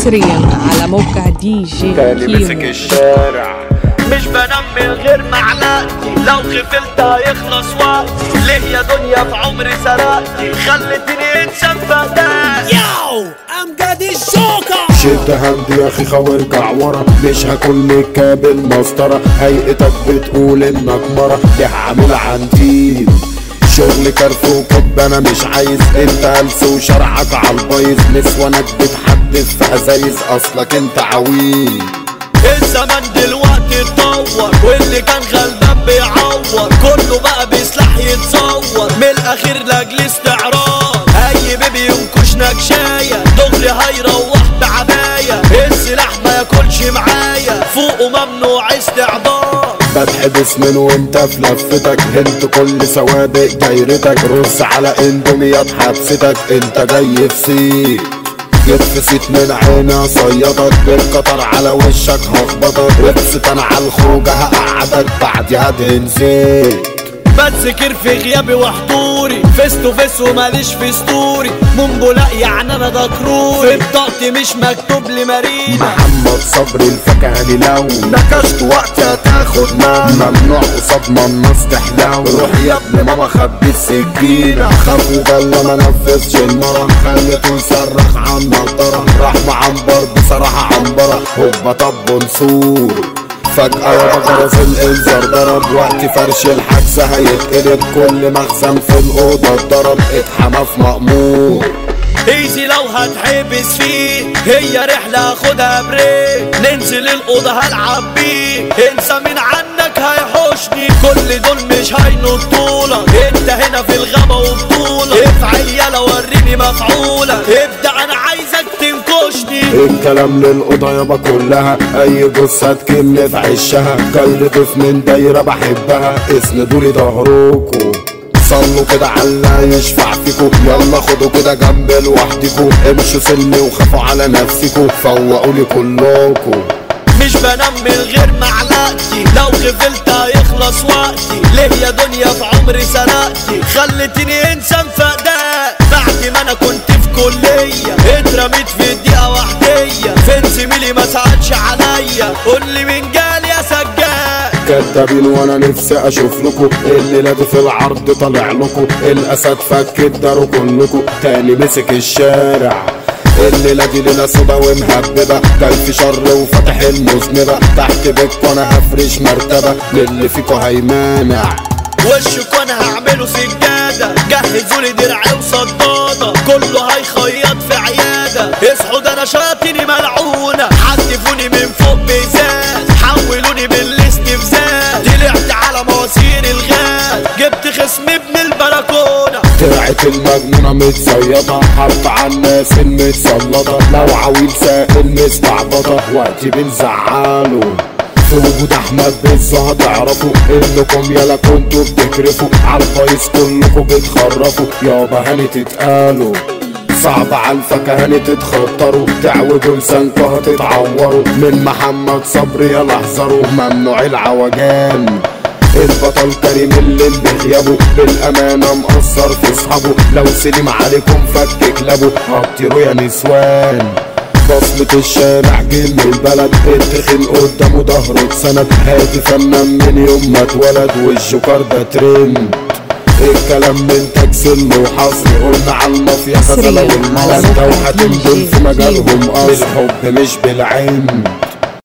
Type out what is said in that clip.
حصريا على موقع دي جي تاني مسك كيمو الشارع مش بنام من غير معلقتي لو غفلت هيخلص وقتي ليه يا دنيا في عمري سرقتي خلتني انسان فداك ياو امجد الجوكر شد هند يا اخي وارجع ورا مش هكون مكابل مسطرة هيئتك بتقول انك مرة دي عامل عندي شغل كرف وكب انا مش عايز انت هلس وشرعك عالبايظ نسوانك بتحدف في ازايز اصلك انت عويل الزمن دلوقتي اتطور واللي كان غلبان بيعور كله بقى بسلاح يتصور من الاخير لاجل استعراض اي بيبي ينكش نكشايه دغري هيروح بعبايه السلاح ما ياكلش معايا فوقه ممنوع استعباط بتحبس من وانت في لفتك هنت كل سوابق دايرتك رص على اندوميات حبستك انت جاي في سيك يتفسيت من عيني صيدك بالقطر على وشك هخبطك وابسط انا على الخروج هقعدك بعد هدهن زيت بتذكر في غيابي وحضوري فيس تو فيس وماليش في ستوري منبولا يعني انا دكروري في بطاقتي مش مكتوب لي مارينا محمد صبري الفكهاني لو نكشت وقت هتاخد مانا ممنوع قصاد ما استحلاو روح يا ابن ماما خبي السكينة خاف وجلا ما نفذش المرة خليته يصرخ عن نضارة راح معنبر بصراحة عنبرة هوبا طب نصور فجأة يا بجرس الانذار ضرب وقت فرش الحجز هيتقلب كل مخزن في الأوضة اتضرب اتحمى في مأمور ايزي لو هتحبس فيه هي رحلة خدها بريك ننزل الأوضة هلعب بيه انسى من عنك هيحوشني كل دول مش هينطولك انت هنا في الغابة وبطولة افعل يلا وريني مفعولة ابدأ انا عايزك تنكشني الكلام للأوضة يابا كلها أي جثة تكمل في عشها جاي لطف من دايرة بحبها اسندوا لي ظهركوا صلوا كده على يشفع فيكوا يلا خدوا كده جنب لوحدكوا امشوا سلمي وخافوا على نفسكوا فوقوا لي كلكوا مش بنام من غير معلقتي لو غفلت هيخلص وقتي ليه يا دنيا في عمري سرقتي خلتني انسان فداك بعد ما انا كنت في كلية اترميت في الدقيقة وحدية فين زميلي ما ساعدش عليا قول لي مين جال يا سجاد كدابين وانا نفسي اشوف لكم الليله دي في العرض طالع لكم الاسد فك الدار كلكم تاني مسك الشارع الليلة دي ليلة سودا ومهببة جاي في شر وفتح المذنبة تحت بيتكم انا هفرش مرتبة للي فيكم هيمانع وشكوا انا هعمله سجادة جهزوا لي درعي وصدادة كله هيخيط في عيادة اصحوا ده انا شاطني ملعونة حدفوني من فوق بإزاز حولوني بالاستفزاز طلعت على مواسير الغاز جبت خصم ابن البلكونة طلعت المجنونة متصيطة حرب على الناس المتسلطة لو عويل سائل مستعبطة وقت بنزعله في وجود احمد بزة هتعرفوا انكم يلا كنتوا بتكرفوا عالبايظ كلكم بتخرفوا يابا هاني تتقالوا صعب على الفكهاني تتخطروا تعوجوا لسانكوا هتتعوروا من محمد صبري يلا احذروا ممنوع العوجان البطل كريم اللي بغيابه بالامانه مقصر في اصحابه لو سلم عليكم فك كلابه هطيروا يا نسوان بصمة الشارع جن البلد التخن قدامه ظهره اتسند هادي فنان من يوم ما اتولد والجوكر ده ترند الكلام من تكسل وحصر قلنا على المافيا حصرياً خزلة على والملك موقع وهتنزل DJ في مجالهم كيمو. قصر بالحب مش بالعين